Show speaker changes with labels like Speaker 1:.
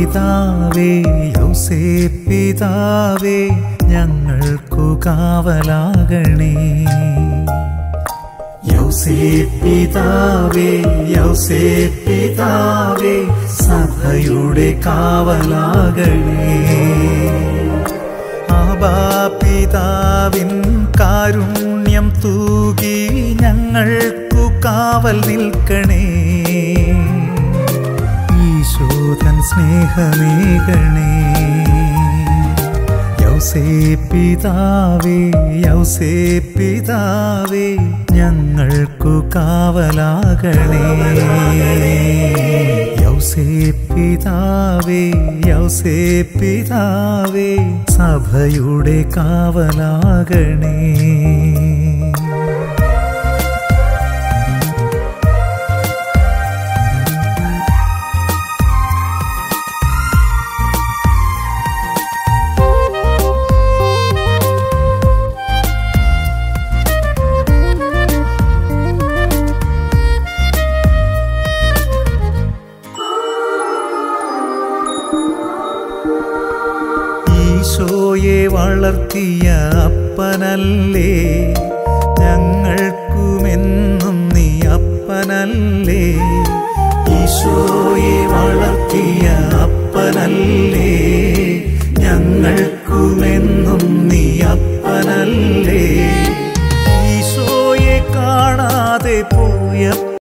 Speaker 1: പിതാവേ യൗസേ പിതാവേ ഞങ്ങൾക്കു കാവലാകണേ യൗസേ പിതാവേ യൗസേ പിതാവേ സഭയുടെ കാവലാകണേ ആബാ പിതാവിൻ കാരുണ്യം തൂകി ഞങ്ങൾക്കു കാവൽ നിൽക്കണേ ഈശോധൻ സ്നേഹമേകണേ യൗസേ പിതാവേ യൗസേ പിതാവേ ഞങ്ങൾക്കു കാവലാകണേ യൗസേ പിതാവേ യൗസേ പിതാവേ സഭയുടെ കാവലാകണേ ഈശോയെ വളർത്തിയ അപ്പനല്ലേ ഞങ്ങൾക്കുമെന്നും നീ അപ്പനല്ലേ ഈശോയെ വളർത്തിയ അപ്പനല്ലേ ഞങ്ങൾക്കുമെന്നും നീ അപ്പനല്ലേ ഈശോയെ കാണാതെ പോയ